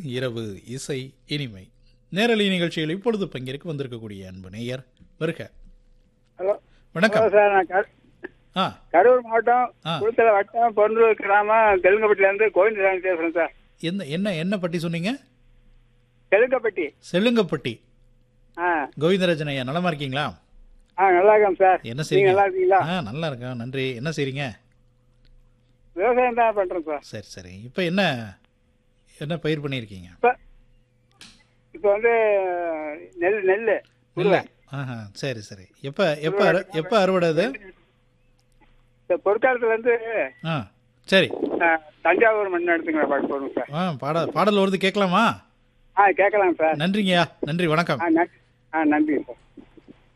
இரவு இசை இனிமை நேரலை நிகழ்ச்சியில் இப்பொழுது பங்கேற்க வந்திருக்கக்கூடிய அன்பு நேயர் வருக ஹலோ வணக்கம் ஹலோ சார் நான் கரு- ஆ கரூர் மாவட்டம் ஆ. குளத்தல வட்டம் பொருந்தூர் கிராமம் தெலுங்கப்பட்டிலேருந்து கோவிந்தசாமி பேசுகிறேன் சார் என்ன என்ன என்ன பட்டி சொன்னீங்க தெலுங்கப்பட்டி செல்லுங்கப்பட்டி ஆ கோவிந்தராஜன் ஐயா நலமா இருக்கீங்களா ஆ நல்லா இருக்கேன் சார் என்ன நீங்கள் செய்றீங்க நல்லா இருக்கீங்களா ஆ நல்லா இருக்கேன் நன்றி என்ன செய்றீங்க விவசாயம் தான் பண்ணுறேன் சார் சரி சரி இப்போ என்ன என்ன பயிர் பண்ணியிருக்கீங்க இப்போ இப்போ வந்து நெல் நெல் இல்லை ஆஹா சரி சரி எப்போ எப்போ அறு எப்போ அறுவடை அது இந்த பொற்காலத்துலேருந்து ஆ சரி தஞ்சாவூர் மண் எடுத்துங்க பாட்டு போடுங்க சார் ஆ பாட பாடல் வருது கேட்கலாமா ஆ கேட்கலாம் சார் நன்றிங்கய்யா நன்றி வணக்கம் ஆ நன்றி ஆ நன்றி சார்